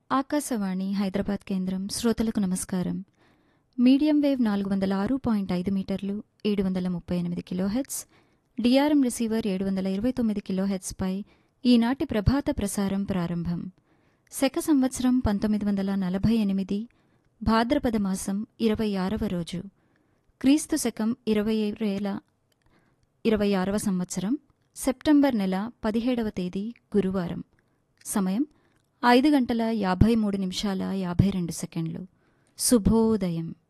ఆకాశవాణి హైదరాబాద్ కేంద్రం శ్రోతలకు నమస్కారం మీడియం వేవ్ నాలుగు వందల ఆరు పాయింట్ ఐదు మీటర్లు ఏడు వందల ముప్పై ఎనిమిది కిలోహెట్స్ డిఆర్ఎం రిసీవర్ ఏడు వందల ఇరవై తొమ్మిది కిలోహెట్స్పై ఈనాటి ప్రభాత ప్రసారం ప్రారంభం శక సంవత్సరం పంతొమ్మిది వందల నలభై ఎనిమిది భాద్రపద మాసం ఇరవై ఆరవ రోజు క్రీస్తు శకం ఇరవై వేల ఇరవై ఆరవ సంవత్సరం సెప్టెంబర్ నెల పదిహేడవ తేదీ గురువారం సమయం ఐదు గంటల యాభై మూడు నిమిషాల యాభై రెండు సెకండ్లు శుభోదయం